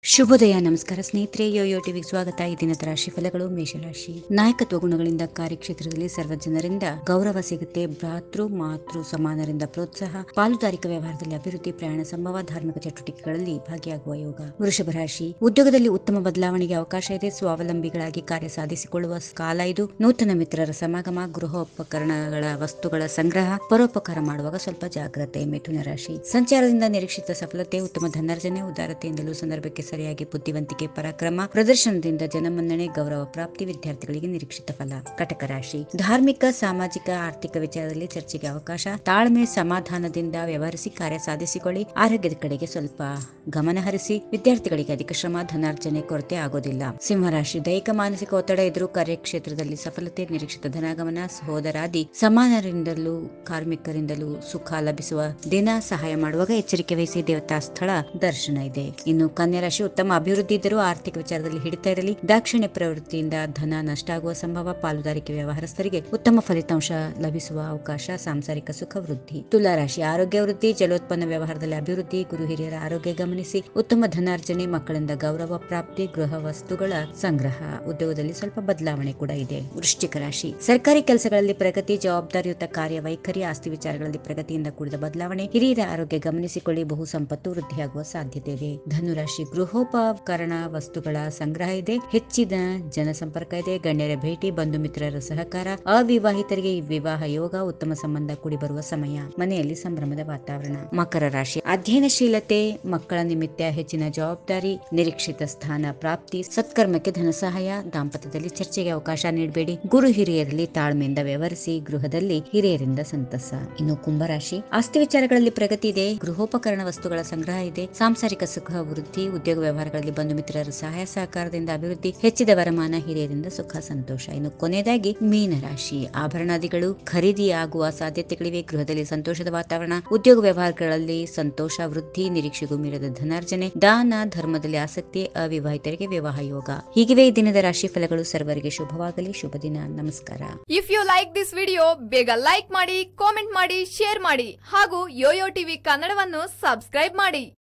ಶುಭೋದಯ ನಮಸ್ಕಾರ ಸ್ನೇಹಿತರೆ ಯೋಯೋ ಟಿವಿಗೆ ಸ್ವಾಗತ ಈ ದಿನದ ರಾಶಿ ಫಲಗಳು ಮೇಷರಾಶಿ ನಾಯಕತ್ವ ಗುಣಗಳಿಂದ ಕಾರ್ಯಕ್ಷೇತ್ರದಲ್ಲಿ ಸರ್ವ ಜನರಿಂದ ಗೌರವ ಸಿಗುತ್ತೆ ಭ್ರಾತೃ ಮಾತೃ ಸಮಾನರಿಂದ ಪ್ರೋತ್ಸಾಹ ಪಾಲುದಾರಿಕೆ ವ್ಯವಹಾರದಲ್ಲಿ ಅಭಿವೃದ್ಧಿ ಪ್ರಯಾಣ ಸಂಭವ ಧಾರ್ಮಿಕ ಚಟುವಟಿಕೆಗಳಲ್ಲಿ ಭಾಗಿಯಾಗುವ ಯೋಗ ವೃಷಭ ರಾಶಿ ಉದ್ಯೋಗದಲ್ಲಿ ಉತ್ತಮ ಬದಲಾವಣೆಗೆ ಅವಕಾಶ ಇದೆ ಸ್ವಾವಲಂಬಿಗಳಾಗಿ ಕಾರ್ಯ ಸಾಧಿಸಿಕೊಳ್ಳುವ ಕಾಲ ಇದು ನೂತನ ಮಿತ್ರರ ಸಮಾಗಮ ಗೃಹೋಪಕರಣಗಳ ವಸ್ತುಗಳ ಸಂಗ್ರಹ ಪರೋಪಕಾರ ಮಾಡುವಾಗ ಸ್ವಲ್ಪ ಜಾಗ್ರತೆ ಮಿಥುನ ರಾಶಿ ಸಂಚಾರದಿಂದ ನಿರೀಕ್ಷಿತ ಸಫಲತೆ ಉತ್ತಮ ಧನಾರ್ಜನೆ ಉದಾರತೆಯಿಂದಲೂ ಸಂದರ್ಭಕ್ಕೆ ಸರಿಯಾಗಿ ಬುದ್ಧಿವಂತಿಕೆ ಪರಾಕ್ರಮ ಪ್ರದರ್ಶನದಿಂದ ಜನಮನ್ನಣೆ ಗೌರವ ಪ್ರಾಪ್ತಿ ವಿದ್ಯಾರ್ಥಿಗಳಿಗೆ ನಿರೀಕ್ಷಿತ ಫಲ ಕಟಕ ರಾಶಿ ಧಾರ್ಮಿಕ ಸಾಮಾಜಿಕ ಆರ್ಥಿಕ ವಿಚಾರದಲ್ಲಿ ಚರ್ಚೆಗೆ ಅವಕಾಶ ತಾಳ್ಮೆ ಸಮಾಧಾನದಿಂದ ವ್ಯವಹರಿಸಿ ಕಾರ್ಯ ಸಾಧಿಸಿಕೊಳ್ಳಿ ಆರೋಗ್ಯದ ಕಡೆಗೆ ಸ್ವಲ್ಪ ಗಮನ ಹರಿಸಿ ವಿದ್ಯಾರ್ಥಿಗಳಿಗೆ ಅಧಿಕ ಶ್ರಮ ಧನಾರ್ಜನೆ ಕೊರತೆ ಆಗೋದಿಲ್ಲ ಸಿಂಹರಾಶಿ ದೈಹಿಕ ಮಾನಸಿಕ ಒತ್ತಡ ಎದುರು ಕಾರ್ಯಕ್ಷೇತ್ರದಲ್ಲಿ ಸಫಲತೆ ನಿರೀಕ್ಷಿತ ಧನಾಗಮನ ಸಹೋದರಾದಿ ಸಮಾನರಿಂದಲೂ ಕಾರ್ಮಿಕರಿಂದಲೂ ಸುಖ ಲಭಿಸುವ ದಿನ ಸಹಾಯ ಮಾಡುವಾಗ ಎಚ್ಚರಿಕೆ ವಹಿಸಿ ದೇವತಾ ಸ್ಥಳ ದರ್ಶನ ಇದೆ ಇನ್ನು ಕನ್ಯಾ ರಾಶಿ ಉತ್ತಮ ಅಭಿವೃದ್ಧಿ ಇದ್ದರೂ ಆರ್ಥಿಕ ವಿಚಾರದಲ್ಲಿ ಹಿಡಿತಾ ಇರಲಿ ದಾಕ್ಷಿಣ್ಯ ಪ್ರವೃತ್ತಿಯಿಂದ ಧನ ನಷ್ಟ ಆಗುವ ಸಂಭವ ಪಾಲುದಾರಿಕೆ ವ್ಯವಹಾರಸ್ಥರಿಗೆ ಉತ್ತಮ ಫಲಿತಾಂಶ ಲಭಿಸುವ ಅವಕಾಶ ಸಾಂಸಾರಿಕ ಸುಖ ವೃದ್ಧಿ ತುಲಾ ರಾಶಿ ಆರೋಗ್ಯ ವೃದ್ಧಿ ಜಲೋತ್ಪನ್ನ ವ್ಯವಹಾರದಲ್ಲಿ ಅಭಿವೃದ್ಧಿ ಗುರು ಹಿರಿಯರ ಆರೋಗ್ಯ ಗಮನಿಸಿ ಉತ್ತಮ ಧನಾರ್ಜನೆ ಮಕ್ಕಳಿಂದ ಗೌರವ ಪ್ರಾಪ್ತಿ ಗೃಹ ವಸ್ತುಗಳ ಸಂಗ್ರಹ ಉದ್ಯೋಗದಲ್ಲಿ ಸ್ವಲ್ಪ ಬದಲಾವಣೆ ಕೂಡ ಇದೆ ವೃಶ್ಚಿಕ ರಾಶಿ ಸರ್ಕಾರಿ ಕೆಲಸಗಳಲ್ಲಿ ಪ್ರಗತಿ ಜವಾಬ್ದಾರಿಯುತ ಕಾರ್ಯವೈಖರಿ ಆಸ್ತಿ ವಿಚಾರಗಳಲ್ಲಿ ಪ್ರಗತಿಯಿಂದ ಕೂಡಿದ ಬದಲಾವಣೆ ಹಿರಿಯರ ಆರೋಗ್ಯ ಗಮನಿಸಿಕೊಳ್ಳಿ ಬಹು ಸಂಪತ್ತು ವೃದ್ಧಿಯಾಗುವ ಸಾಧ್ಯತೆ ಇದೆ ಧನುರಾಶಿ ಗೃಹೋಪಕರಣ ವಸ್ತುಗಳ ಸಂಗ್ರಹ ಇದೆ ಹೆಚ್ಚಿನ ಜನಸಂಪರ್ಕ ಇದೆ ಗಣ್ಯರ ಭೇಟಿ ಬಂಧು ಮಿತ್ರರ ಸಹಕಾರ ಅವಿವಾಹಿತರಿಗೆ ಈ ವಿವಾಹ ಯೋಗ ಉತ್ತಮ ಸಂಬಂಧ ಕೂಡಿ ಬರುವ ಸಮಯ ಮನೆಯಲ್ಲಿ ಸಂಭ್ರಮದ ವಾತಾವರಣ ಮಕರ ರಾಶಿ ಅಧ್ಯಯನಶೀಲತೆ ಮಕ್ಕಳ ನಿಮಿತ್ತ ಹೆಚ್ಚಿನ ಜವಾಬ್ದಾರಿ ನಿರೀಕ್ಷಿತ ಸ್ಥಾನ ಪ್ರಾಪ್ತಿ ಸತ್ಕರ್ಮಕ್ಕೆ ಧನ ಸಹಾಯ ದಾಂಪತ್ಯದಲ್ಲಿ ಚರ್ಚೆಗೆ ಅವಕಾಶ ನೀಡಬೇಡಿ ಗುರು ಹಿರಿಯರಲ್ಲಿ ತಾಳ್ಮೆಯಿಂದ ವ್ಯವಹರಿಸಿ ಗೃಹದಲ್ಲಿ ಹಿರಿಯರಿಂದ ಸಂತಸ ಇನ್ನು ಕುಂಭರಾಶಿ ಆಸ್ತಿ ವಿಚಾರಗಳಲ್ಲಿ ಪ್ರಗತಿ ಇದೆ ಗೃಹೋಪಕರಣ ವಸ್ತುಗಳ ಸಂಗ್ರಹ ಇದೆ ಸಾಂಸಾರಿಕ ಸುಖ ವೃದ್ಧಿ ಉದ್ಯೋಗ ವ್ಯವಹಾರಗಳಲ್ಲಿ ಬಂಧು ಮಿತ್ರರ ಸಹಾಯ ಸಹಕಾರದಿಂದ ಅಭಿವೃದ್ಧಿ ಹೆಚ್ಚಿದ ವರಮಾನ ಹಿರಿಯರಿಂದ ಸುಖ ಸಂತೋಷ ಇನ್ನು ಕೊನೆಯದಾಗಿ ಮೀನರಾಶಿ ಆಭರಣಾದಿಗಳು ಖರೀದಿಯಾಗುವ ಸಾಧ್ಯತೆಗಳಿವೆ ಗೃಹದಲ್ಲಿ ಸಂತೋಷದ ವಾತಾವರಣ ಉದ್ಯೋಗ ವ್ಯವಹಾರಗಳಲ್ಲಿ ಸಂತೋಷ ವೃದ್ಧಿ ನಿರೀಕ್ಷೆಗೂ ಮೀರದ ಧನಾರ್ಜನೆ ದಾನ ಧರ್ಮದಲ್ಲಿ ಆಸಕ್ತಿ ಅವಿವಾಹಿತರಿಗೆ ವಿವಾಹ ಯೋಗ ಹೀಗಿವೆ ಈ ದಿನದ ರಾಶಿ ಫಲಗಳು ಸರ್ವರಿಗೆ ಶುಭವಾಗಲಿ ಶುಭ ದಿನ ನಮಸ್ಕಾರ if you like this video ಬೇಗ ಲೈಕ್ ಮಾಡಿ ಕಾಮೆಂಟ್ ಮಾಡಿ ಶೇರ್ ಮಾಡಿ ಹಾಗೂ ಯೋಯೋ ಟಿವಿ ಕನ್ನಡವನ್ನು ಸಬ್ಸ್ಕ್ರೈಬ್ ಮಾಡಿ